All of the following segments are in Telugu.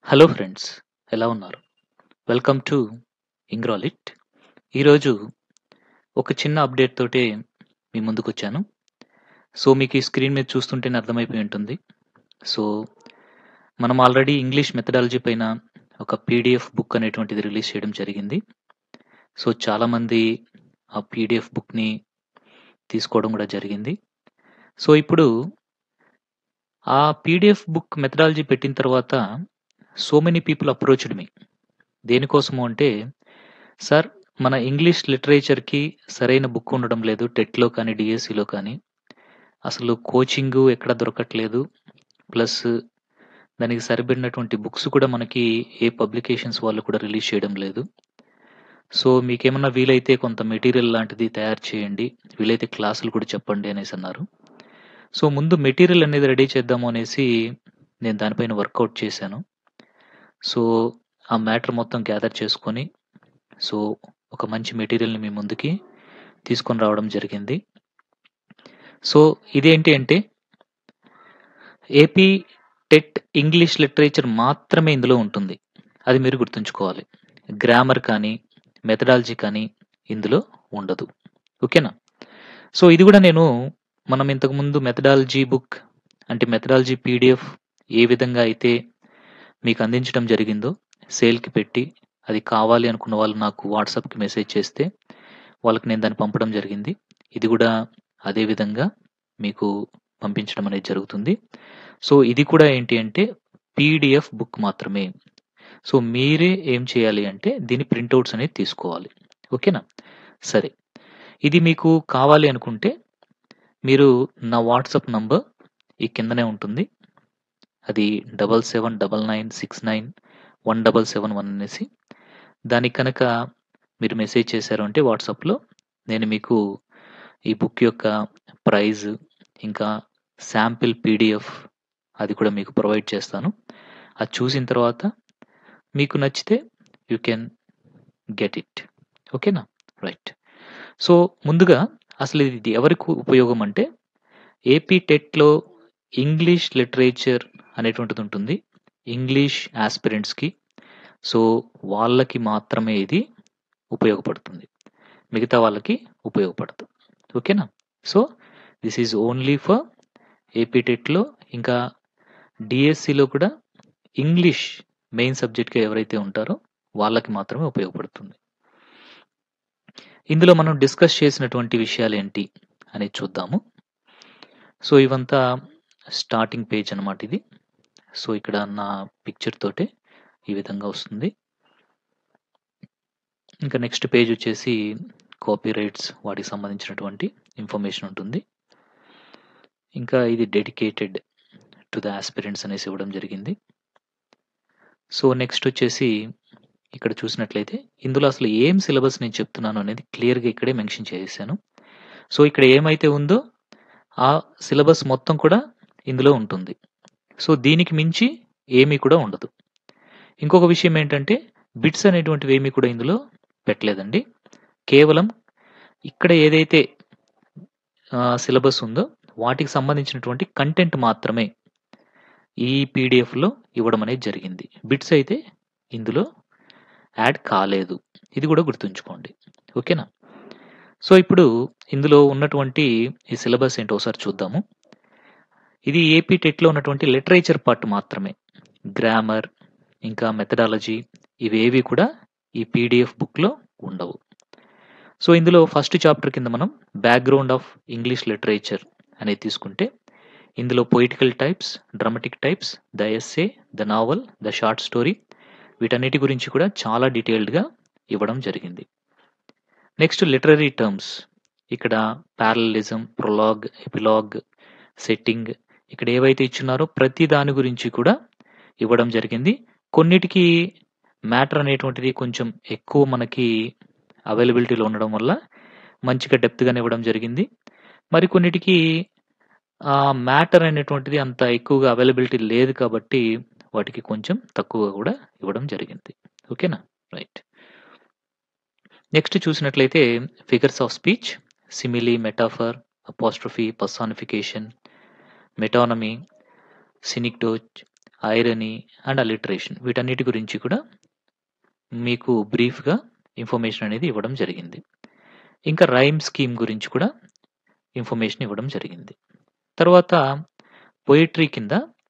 హలో ఫ్రెండ్స్ ఎలా ఉన్నారు వెల్కమ్ టు ఇంగ్రాలిట్ ఈరోజు ఒక చిన్న అప్డేట్ తోటే మీ ముందుకు వచ్చాను సో మీకు ఈ స్క్రీన్ మీద చూస్తుంటేనే అర్థమైపోయి ఉంటుంది సో మనం ఆల్రెడీ ఇంగ్లీష్ మెథడాలజీ పైన ఒక పీడిఎఫ్ బుక్ అనేటువంటిది రిలీజ్ చేయడం జరిగింది సో చాలామంది ఆ పీడిఎఫ్ బుక్ని తీసుకోవడం కూడా జరిగింది సో ఇప్పుడు ఆ పీడిఎఫ్ బుక్ మెథడాలజీ పెట్టిన తర్వాత so many people approached me దేనికోసము అంటే సార్ మన ఇంగ్లీష్ లిటరేచర్కి సరైన బుక్ ఉండడం లేదు టెట్లో కానీ డిఎస్సిలో కానీ అసలు కోచింగ్ ఎక్కడ దొరకట్లేదు ప్లస్ దానికి సరిపడినటువంటి బుక్స్ కూడా మనకి ఏ పబ్లికేషన్స్ వాళ్ళు కూడా రిలీజ్ చేయడం లేదు సో మీకేమన్నా వీలైతే కొంత మెటీరియల్ లాంటిది తయారు చేయండి వీలైతే క్లాసులు కూడా చెప్పండి అనేసి అన్నారు సో ముందు మెటీరియల్ అనేది రెడీ చేద్దాము అనేసి నేను దానిపైన వర్కౌట్ చేశాను సో ఆ మ్యాటర్ మొత్తం గ్యాదర్ చేసుకొని సో ఒక మంచి మెటీరియల్ని మీ ముందుకి తీసుకొని రావడం జరిగింది సో ఇదేంటి అంటే ఏపీ టెట్ ఇంగ్లీష్ లిటరేచర్ మాత్రమే ఇందులో ఉంటుంది అది మీరు గుర్తుంచుకోవాలి గ్రామర్ కానీ మెథడాలజీ కానీ ఇందులో ఉండదు ఓకేనా సో ఇది కూడా నేను మనం ఇంతకుముందు మెథడాలజీ బుక్ అంటే మెథడాలజీ పీడిఎఫ్ ఏ విధంగా అయితే మీకు అందించడం జరిగిందో సేల్కి పెట్టి అది కావాలి అనుకున్న వాళ్ళు నాకు వాట్సాప్కి మెసేజ్ చేస్తే వాళ్ళకి నేను దాన్ని పంపడం జరిగింది ఇది కూడా అదే విధంగా మీకు పంపించడం అనేది జరుగుతుంది సో ఇది కూడా ఏంటి అంటే పీడిఎఫ్ బుక్ మాత్రమే సో మీరే ఏం చేయాలి అంటే దీని ప్రింట్అవుట్స్ అనేది తీసుకోవాలి ఓకేనా సరే ఇది మీకు కావాలి అనుకుంటే మీరు నా వాట్సాప్ నంబర్ ఈ కిందనే ఉంటుంది అది double seven double nine six nine one double seven one అనేసి దానికి కనుక మీరు మెసేజ్ చేశారు అంటే వాట్సాప్లో నేను మీకు ఈ బుక్ యొక్క ప్రైజ్ ఇంకా శాంపిల్ పీడిఎఫ్ అది కూడా మీకు ప్రొవైడ్ చేస్తాను అది చూసిన తర్వాత మీకు నచ్చితే యూ కెన్ గెట్ ఇట్ ఓకేనా రైట్ సో ముందుగా అసలు ఇది ఎవరికి ఉపయోగం అంటే ఏపీ టెట్లో ఇంగ్లీష్ లిటరేచర్ అనేటువంటిది ఉంటుంది ఇంగ్లీష్ ఆస్పిరెంట్స్కి సో వాళ్ళకి మాత్రమే ఇది ఉపయోగపడుతుంది మిగతా వాళ్ళకి ఉపయోగపడదు ఓకేనా so this is only for AP టెట్లో ఇంకా డిఎస్సిలో కూడా ఇంగ్లీష్ మెయిన్ సబ్జెక్ట్గా ఎవరైతే ఉంటారో వాళ్ళకి మాత్రమే ఉపయోగపడుతుంది ఇందులో మనం డిస్కస్ చేసినటువంటి విషయాలు ఏంటి అనేది చూద్దాము సో ఇవంతా స్టార్టింగ్ పేజ్ అనమాట ఇది సో ఇక్కడ నా పిక్చర్ తోటే ఈ విధంగా వస్తుంది ఇంకా నెక్స్ట్ పేజ్ వచ్చేసి కాపీ రైట్స్ వాటికి సంబంధించినటువంటి ఇన్ఫర్మేషన్ ఉంటుంది ఇంకా ఇది డెడికేటెడ్ టు ద ఆస్పిరెంట్స్ అనేసి ఇవ్వడం జరిగింది సో నెక్స్ట్ వచ్చేసి ఇక్కడ చూసినట్లయితే ఇందులో అసలు ఏం సిలబస్ నేను చెప్తున్నాను అనేది క్లియర్గా ఇక్కడే మెన్షన్ చేశాను సో ఇక్కడ ఏమైతే ఉందో ఆ సిలబస్ మొత్తం కూడా ఇందులో ఉంటుంది సో దీనికి మించి ఏమీ కూడా ఉండదు ఇంకొక విషయం ఏంటంటే బిట్స్ అనేటువంటివి ఏమీ కూడా ఇందులో పెట్టలేదండి కేవలం ఇక్కడ ఏదైతే సిలబస్ ఉందో వాటికి సంబంధించినటువంటి కంటెంట్ మాత్రమే ఈ పీడిఎఫ్లో ఇవ్వడం అనేది జరిగింది బిట్స్ అయితే ఇందులో యాడ్ కాలేదు ఇది కూడా గుర్తుంచుకోండి ఓకేనా సో ఇప్పుడు ఇందులో ఉన్నటువంటి ఈ సిలబస్ ఏంటో ఒకసారి చూద్దాము ఇది ఏపీ టెట్లో ఉన్నటువంటి లిటరేచర్ పార్ట్ మాత్రమే గ్రామర్ ఇంకా మెథడాలజీ ఇవేవి కూడా ఈ పీడిఎఫ్ బుక్లో ఉండవు సో ఇందులో ఫస్ట్ చాప్టర్ కింద మనం బ్యాక్గ్రౌండ్ ఆఫ్ ఇంగ్లీష్ లిటరేచర్ అనేది తీసుకుంటే ఇందులో poetical types dramatic types the essay the novel the short story వీటన్నిటి గురించి కూడా చాలా డీటెయిల్డ్గా ఇవ్వడం జరిగింది నెక్స్ట్ లిటరరీ టర్మ్స్ ఇక్కడ ప్యారలిజం ప్రొలాగ్ ఎపిలాగ్ సెట్టింగ్ ఇక్కడ ఏవైతే ఇచ్చున్నారో ప్రతి దాని గురించి కూడా ఇవ్వడం జరిగింది కొన్నిటికి మ్యాటర్ అనేటువంటిది కొంచెం ఎక్కువ మనకి అవైలబిలిటీలో ఉండడం వల్ల మంచిగా డెప్త్గానే ఇవ్వడం జరిగింది మరి కొన్నిటికి ఆ మ్యాటర్ అనేటువంటిది అంత ఎక్కువగా అవైలబిలిటీ లేదు కాబట్టి వాటికి కొంచెం తక్కువగా కూడా ఇవ్వడం జరిగింది ఓకేనా రైట్ నెక్స్ట్ చూసినట్లయితే figures of speech simile metaphor apostrophe personification metonymy synecdoche irony and alliteration వీటన్నిటి గురించి కూడా మీకు బ్రీఫ్‌గా ఇన్ఫర్మేషన్ అనేది ఇవ్వడం జరిగింది. ఇంకా రైమ్ స్కీమ్ గురించి కూడా ఇన్ఫర్మేషన్ ఇవ్వడం జరిగింది. తర్వాత పొయెట్రీ కింద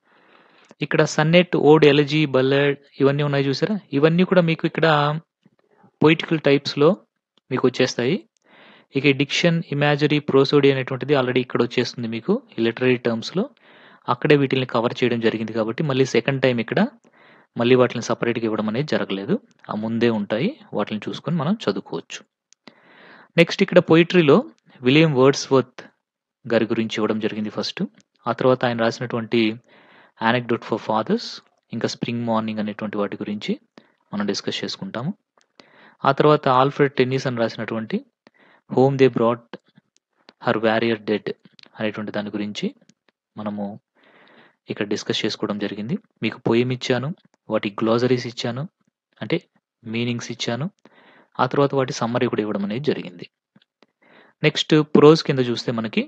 ఇక్కడ సన్నెట్, ఓడ్, ఎలజీ, బల్లడ్ ఇవన్నీ ఉన్నాయి చూసారా? ఇవన్నీ కూడా మీకు ఇక్కడ పొయిటికల్ టైప్స్‌లో మీకొచ్చేస్తాయి. ఇక ఈ డిక్షన్, ఇమాజరీ, ప్రోసోడీ అనేటువంటిది ఆల్రెడీ ఇక్కడ వచ్చేస్తుంది మీకు ఈ లిటరరీ టర్మ్స్‌లో. అక్కడే వీటిల్ని కవర్ చేయడం జరిగింది కాబట్టి మళ్ళీ సెకండ్ టైమ్ ఇక్కడ మళ్ళీ వాటిని సెపరేట్‌గా ఇవ్వడం అనేది జరగలేదు. ఆ ముందే ఉంటాయి. వాటిని చూసుకొని మనం చదువుకోవచ్చు. నెక్స్ట్ ఇక్కడ పొయెట్రీలో విలియం వర్డ్స్‌వర్త్ గారి గురించి ఇవ్వడం జరిగింది ఫస్టు. ఆ తర్వాత ఆయన రాసినటువంటి 'యానెక్డోట్ ఫర్ ఫాదర్స్' ఇంకా 'స్ప్రింగ్ మార్నింగ్' అనేటువంటి వాటి గురించి మనం డిస్కస్ చేసుకుంటాము. ఆ తర్వాత ఆల్ఫ్రెడ్ టెన్నిసన్ రాసినటువంటి 'home they brought her warrior dead' అనేటువంటి దాని గురించి మనము ఇక్కడ డిస్కస్ చేసుకోవడం జరిగింది. మీకు పోయెమ్ ఇచ్చాను. వాటి గ్లోసరీస్ ఇచ్చాను. అంటే మీనింగ్స్ ఇచ్చాను. ఆ తర్వాత వాటి సమ్మరీ కూడా ఇవ్వడం అనేది జరిగింది. నెక్స్ట్ ప్రోజ్ కింద చూస్తే మనకి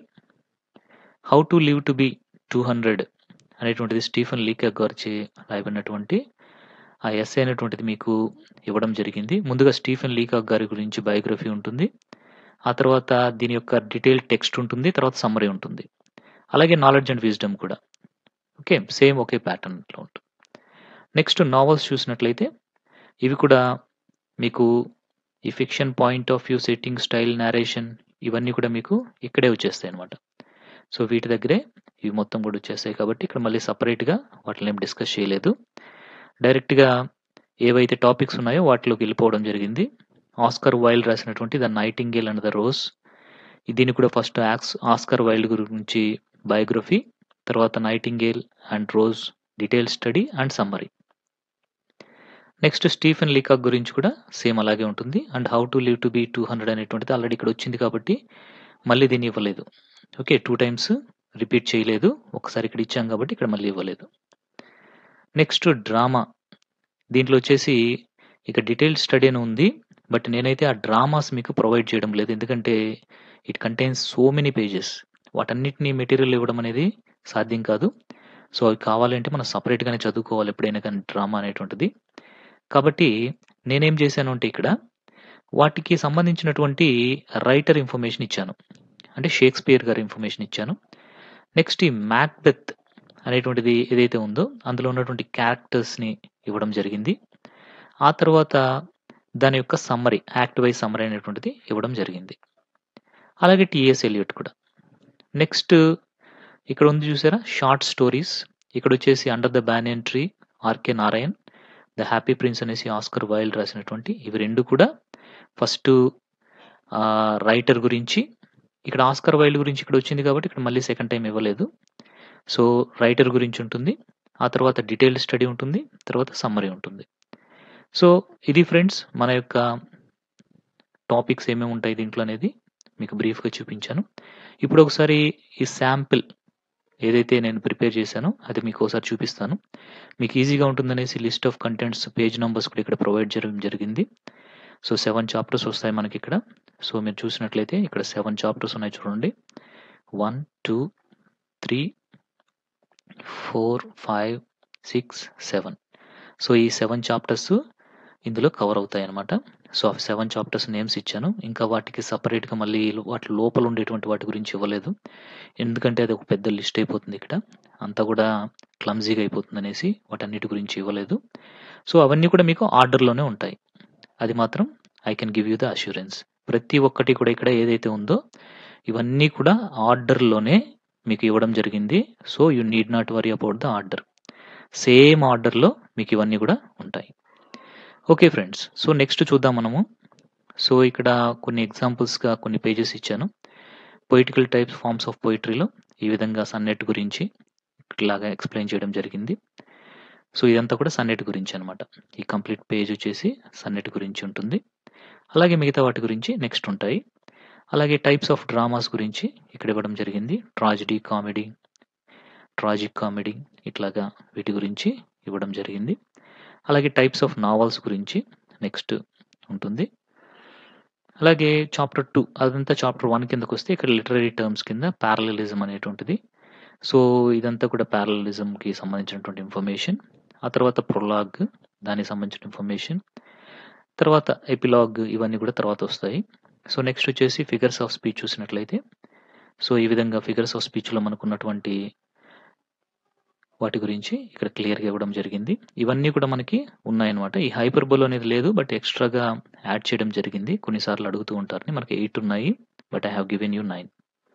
'how to live to be 200' అనేటువంటిది స్టీఫెన్ లీకాక్ గారిచే రాయబడినటువంటి ఆ ఎస్సే అనేటువంటిది మీకు ఇవ్వడం జరిగింది. ముందుగా స్టీఫెన్ లీకాక్ గారి గురించి బయోగ్రఫీ ఉంటుంది. ఆ తర్వాత దీని యొక్క డీటెయిల్డ్ టెక్స్ట్ ఉంటుంది. తర్వాత సమ్మరీ ఉంటుంది. అలాగే నాలెడ్జ్ అండ్ విజ్డమ్ కూడా. ఓకే. సేమ్ ఒకే ప్యాటర్న్‌లో ఉంటుంది. నెక్స్ట్ నావెల్స్ చూసినట్లయితే ఇవి కూడా మీకు ఈ fiction point of view, setting, style, narration ఇవన్నీ కూడా మీకు ఇక్కడే వచ్చేస్తాయన్నమాట. సో వీటి దగ్గరే ఇవి మొత్తం కూడా వచ్చేస్తాయి కాబట్టి ఇక్కడ మళ్ళీ సెపరేట్‌గా వాటినేం డిస్కస్ చేయలేదు. డైరెక్ట్‌గా ఏవైతే టాపిక్స్ ఉన్నాయో వాటిలోకి వెళ్ళిపోవడం జరిగింది. ఆస్కార్ వైల్డ్ రాసినటువంటి 'the nightingale and the rose' దీన్ని కూడా ఫస్ట్ ఆక్స్ ఆస్కార్ వైల్డ్ గురించి బయోగ్రఫీ, తర్వాత nightingale and rose detailed study and summary. Next Stephen Leacock గురించి కూడా సేమ్ అలాగే ఉంటుంది. And 'how to live to be 200' అనేటువంటిది ఆల్రెడీ ఇక్కడ వచ్చింది కాబట్టి మళ్ళీ దీన్ని ఇవ్వలేదు. ఓకే. 2 టైమ్స్ రిపీట్ చేయలేదు. ఒకసారి ఇక్కడ ఇచ్చాం కాబట్టి ఇక్కడ మళ్ళీ ఇవ్వలేదు. Next drama. దీంట్లో వచ్చేసి ఇక డీటెయిల్డ్ స్టడీ అని ఉంది. బట్ నేనైతే ఆ డ్రామాస్ మీకు ప్రొవైడ్ చేయడం లేదు. ఎందుకంటే it contains so many pages. వాటన్నిటిని మెటీరియల్ ఇవ్వడం అనేది సాధ్యం కాదు. సో అవి కావాలంటే మనం సెపరేట్‌గానే చదువుకోవాలి ఎప్పుడైనా కానీ డ్రామా అనేటువంటిది. కాబట్టి నేనేం చేశాను అంటే ఇక్కడ వాటికి సంబంధించినటువంటి రైటర్ ఇన్ఫర్మేషన్ ఇచ్చాను. అంటే షేక్స్‌పియర్ గారి ఇన్ఫర్మేషన్ ఇచ్చాను. నెక్స్ట్ ఈ 'మ్యాక్బెత్' అనేటువంటిది ఏదైతే ఉందో అందులో ఉన్నటువంటి క్యారెక్టర్స్‌ని ఇవ్వడం జరిగింది. ఆ తర్వాత దాని యొక్క సమ్మరీ, యాక్ట్ వైస్ సమ్మరీ అనేటువంటిది ఇవ్వడం జరిగింది. అలాగే టీఎస్ ఎలియట్ కూడా. నెక్స్ట్ ఇక్కడ ఉంది చూసారా? Short stories. ఇక్కడొచ్చేసి 'under the banyan tree' RK Narayan, 'the happy prince' అనేసి ఆస్కార్ వైల్డ్ రాసినటువంటి ఇవి 2 కూడా ఫస్టు ఆహ్, రైటర్ గురించి ఇక్కడ ఆస్కార్ వైల్డ్ గురించి ఇక్కడ వచ్చింది కాబట్టి ఇక్కడ మళ్ళీ సెకండ్ టైమ్ ఇవ్వలేదు. సో రైటర్ గురించి ఉంటుంది. ఆ తర్వాత డీటెయిల్డ్ స్టడీ ఉంటుంది. తర్వాత సమ్మరీ ఉంటుంది. సో ఇది ఫ్రెండ్స్ మన యొక్క టాపిక్స్ ఏమేమి ఉంటాయి దీంట్లో అనేది మీకు బ్రీఫ్‌గా చూపించాను. ఇప్పుడు ఒకసారి ఈ శాంపిల్ ఏదైతే నేను ప్రిపేర్ చేశానో అది మీకు ఒకసారి చూపిస్తాను. మీకు ఈజీగా ఉంటుందనేసి list of contents, page numbers కూడా ఇక్కడ ప్రొవైడ్ చేయడం జరిగింది. సో 7 చాప్టర్స్ వస్తాయి మనకిక్కడ. సో మీరు చూసినట్లయితే ఇక్కడ 7 చాప్టర్స్ ఉన్నాయి చూడండి. 1, 2, 3, 4, 5, 6, 7. సో ఈ 7 చాప్టర్స్ ఇందులో కవర్ అవుతాయన్నమాట. సో ఆ 7 చాప్టర్స్ నేమ్స్ ఇచ్చాను. ఇంకా వాటికి సెపరేట్‌గా మళ్ళీ వాటి లోపల ఉండేటువంటి వాటి గురించి ఇవ్వలేదు. ఎందుకంటే అది ఒక పెద్ద లిస్ట్ అయిపోతుంది ఇక్కడ. అంతా కూడా క్లమ్జీగా అయిపోతుందనేసి వాటన్నిటి గురించి ఇవ్వలేదు. సో అవన్నీ కూడా మీకు ఆర్డర్‌లోనే ఉంటాయి. అది మాత్రం I can give you the assurance. ప్రతి ఒక్కటి కూడా ఇక్కడ ఏదైతే ఉందో ఇవన్నీ కూడా ఆర్డర్‌లోనే మీకు ఇవ్వడం జరిగింది. So you need not worry about the order. Same ఆర్డర్‌లో మీకు ఇవన్నీ కూడా ఉంటాయి. Okay friends. సో నెక్స్ట్ చూద్దాం మనము. సో ఇక్కడ కొన్ని ఎగ్జాంపుల్స్‌గా కొన్ని పేజెస్ ఇచ్చాను. పొయిటికల్ టైప్స్, ఫార్మ్స్ ఆఫ్ పొయెట్రీలో ఈ విధంగా సన్నెట్ గురించి ఇలాగా ఎక్స్‌ప్లెయిన్ చేయడం జరిగింది. సో ఇదంతా కూడా సన్నెట్ గురించి అన్నమాట. ఈ కంప్లీట్ పేజ్ వచ్చేసి సన్నెట్ గురించి ఉంటుంది. అలాగే మిగతా వాటి గురించి నెక్స్ట్ ఉంటాయి. అలాగే టైప్స్ ఆఫ్ డ్రామాస్ గురించి ఇక్కడ ఇవ్వడం జరిగింది. ట్రాజెడీ, కామెడీ, ట్రాజిక్ కామెడీ ఇట్లాగా వీటి గురించి ఇవ్వడం జరిగింది. అలాగే టైప్స్ ఆఫ్ నావెల్స్ గురించి నెక్స్ట్ ఉంటుంది. అలాగే చాప్టర్ 2 అదంతా చాప్టర్ 1 కిందకొస్తే ఇక్కడ లిటరరీ టర్మ్స్ కింద పారలెలిజం అనేటువంటిది సో, ఇదంతా కూడా పారలలిజంకి సంబంధించినటువంటి ఇన్ఫర్మేషన్. ఆ తర్వాత ప్రొలాగ్ దానికి సంబంధించిన ఇన్ఫర్మేషన్. తర్వాత ఎపిలాగ్ ఇవన్నీ కూడా తర్వాతొస్తాయి. సో, నెక్స్ట్ వచ్చేసి ఫిగర్స్ ఆఫ్ స్పీచ్ చూసినట్లయితే, సో, ఈ విధంగా ఫిగర్స్ ఆఫ్ స్పీచ్‌లో మనకున్నటువంటి వాటి గురించి ఇక్కడ క్లియర్‌గా ఇవ్వడం జరిగింది. ఇవన్నీ కూడా మనకి ఉన్నాయన్నమాట. ఈ హైపర్బోల్ అనేది లేదు. బట్ ఎక్స్‌ట్రాగా యాడ్ చేయడం జరిగింది. కొన్ని సార్లు అడుగుతూ ఉంటారని. మనకి 8 ఉన్నాయి. But I have given you 9.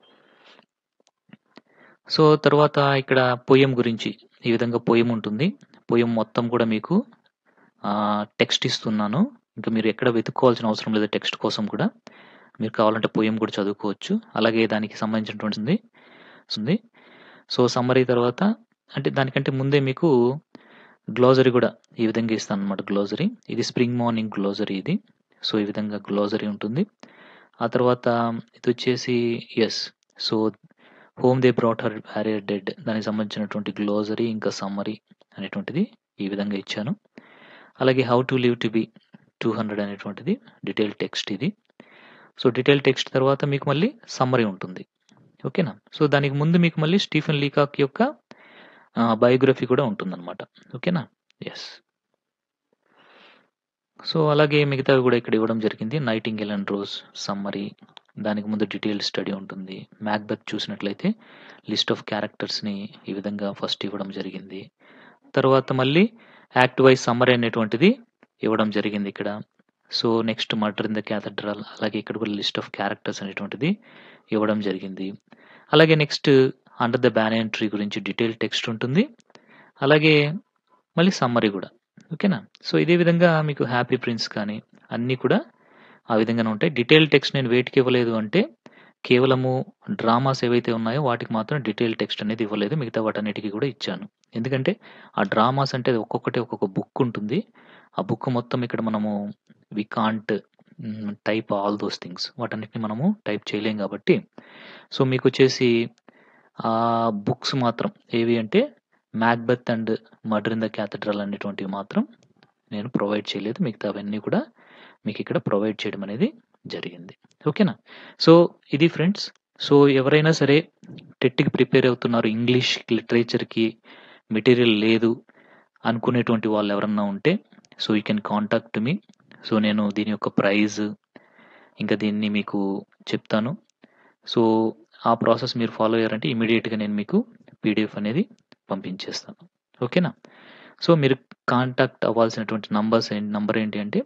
So, తర్వాత ఇక్కడ పోయెమ్ గురించి ఈ విధంగా పోయెమ్ ఉంటుంది. పోయెమ్ మొత్తం కూడా మీకు ఆహ్, టెక్స్ట్ ఇస్తున్నాను. ఇంక మీరు ఎక్కడ వెతుక్కోవాల్సిన అవసరం లేదు టెక్స్ట్ కోసం కూడా. మీరు కావాలంటే పోయెమ్ కూడా చదువుకోవచ్చు. అలాగే దానికి సంబంధించినటువంటిది ఉంది. సో, సమ్మరీ తర్వాత అంటే దానికంటే ముందే మీకు గ్లోసరీ కూడా ఈ విధంగా ఇస్తానన్నమాట గ్లోసరీ. ఇది స్ప్రింగ్ మార్నింగ్ గ్లోసరీ ఇది. సో, ఈ విధంగా గ్లోసరీ ఉంటుంది. ఆ తర్వాత ఇదొచ్చేసి yes. So, home they brought her warrior dead దానికి సంబంధించినటువంటి గ్లోసరీ ఇంకా సమ్మరీ అనేటువంటిది ఈ విధంగా ఇచ్చాను. అలాగే how to live to be 200 అనేటువంటిది డీటెయిల్ టెక్స్ట్ ఇది. సో, డీటెయిల్ టెక్స్ట్ తర్వాత మీకు మళ్ళీ సమ్మరీ ఉంటుంది. ఓకేనా? సో, దానికి ముందు మీకు మళ్ళీ స్టీఫెన్ లీకాక్ యొక్క ఆహ్, బయోగ్రఫీ కూడా ఉంటుందన్నమాట. ఓకేనా? యెస్. సో, అలాగే మిగతావి కూడా ఇక్కడ ఇవ్వడం జరిగింది. నైటింగేల్ అండ్ రోజ్ సమ్మరీ దానికి ముందు డీటెయిల్డ్ స్టడీ ఉంటుంది. మ్యాక్‌బెత్ చూసినట్లయితే లిస్ట్ ఆఫ్ క్యారెక్టర్స్‌ని ఈ విధంగా ఫస్ట్ ఇవ్వడం జరిగింది. తర్వాత మళ్ళీ యాక్ట్ వైస్ సమ్మరీ అనేటువంటిది ఇవ్వడం జరిగింది ఇక్కడ. So, next murder in the cathedral అలాగే ఇక్కడ కూడా లిస్ట్ ఆఫ్ క్యారెక్టర్స్ అనేటువంటిది ఇవ్వడం జరిగింది. అలాగే next under the banyan tree గురించి డీటెయిల్ టెక్స్ట్ ఉంటుంది. అలాగే మళ్ళీ సమ్మరీ కూడా. ఓకేనా? సో, ఇదే విధంగా మీకు హ్యాపీ ప్రిన్స్ కానీ అన్నీ కూడా ఆ విధంగానే ఉంటాయి. డీటెయిల్ టెక్స్ట్ నేను వేటికి ఇవ్వలేదు అంటే కేవలము డ్రామాస్ ఏవైతే ఉన్నాయో వాటికి మాత్రం డీటెయిల్ టెక్స్ట్ అనేది ఇవ్వలేదు. మిగతా వాటన్నిటికి కూడా ఇచ్చాను. ఎందుకంటే ఆ డ్రామాస్ అంటే ఒక్కొక్కటి ఒక్కొక్క బుక్ ఉంటుంది. ఆ బుక్ మొత్తం ఇక్కడ మనము we can't hmm, type all those things వాటన్నిటిని మనము టైప్ చేయలేం కాబట్టి సో, మీకొచ్చేసి ఆహ్, బుక్స్ మాత్రం ఏవి అంటే Macbeth and murder in the cathedral అనేటువంటివి మాత్రం నేను ప్రొవైడ్ చేయలేదు. మిగతావన్నీ కూడా మీకిక్కడ ప్రొవైడ్ చేయడం అనేది జరిగింది. ఓకేనా? సో, ఇది ఫ్రెండ్స్. సో, ఎవరైనా సరే టెట్‌కి ప్రిపేర్ అవుతున్నారు. ఇంగ్లీష్ లిటరేచర్‌కి మెటీరియల్ లేదు అనుకునేటువంటి వాళ్ళు ఎవరన్నా ఉంటే so, you can contact me. So, నేను దీని యొక్క ప్రైజ్ ఇంకా దీన్ని మీకు చెప్తాను. సో, ఆ ప్రాసెస్ మీరు ఫాలో అయ్యారంటే ఇమ్మీడియేట్‌గా నేను మీకు పీడీఎఫ్ అనేది పంపించేస్తాను. ఓకేనా? సో, మీరు కాంటాక్ట్ అవ్వాల్సినటువంటి నంబర్స్ ఏంటి నంబర్ ఏంటి అంటే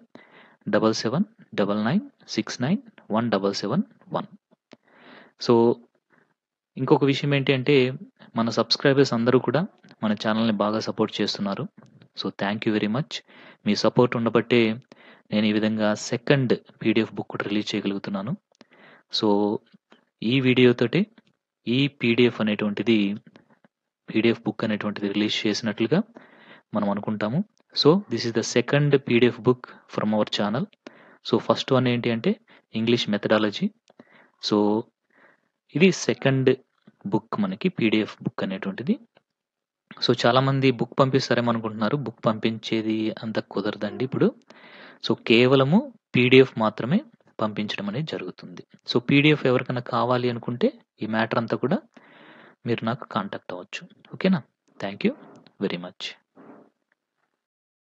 7799691771. సో, ఇంకొక విషయం ఏంటి అంటే మన సబ్‌స్క్రైబర్స్ అందరూ కూడా మన ఛానెల్‌ని బాగా సపోర్ట్ చేస్తున్నారు. So, thank you very much. మీ సపోర్ట్ ఉండబట్టే నేను ఈ విధంగా సెకండ్ పీడీఎఫ్ బుక్ కూడా రిలీజ్ చేయగలుగుతున్నాను. సో, ఈ వీడియోతోటే ఈ పీడీఎఫ్ అనేటువంటిది పీడీఎఫ్ బుక్ అనేటువంటిది రిలీజ్ చేసినట్లుగా మనం అనుకుంటాము. So, this is the second PDF book from our channel. So, first one ఏంటి అంటే ఇంగ్లీష్ మెథడాలజీ. సో, ఇది సెకండ్ బుక్ మనకి పీడీఎఫ్ బుక్ అనేటువంటిది. సో, చాలామంది బుక్ పంపిస్తారేమో అనుకుంటున్నారు. బుక్ పంపించేది అంత కుదరదండి ఇప్పుడు. సో, కేవలము పీడీఎఫ్ మాత్రమే పంపించడం అనేది జరుగుతుంది. సో, పీడీఎఫ్ ఎవరికైనా కావాలి అనుకుంటే ఈ మ్యాటర్ అంతా కూడా మీరు నాకు కాంటాక్ట్ అవ్వచ్చు. ఓకేనా? Thank you very much.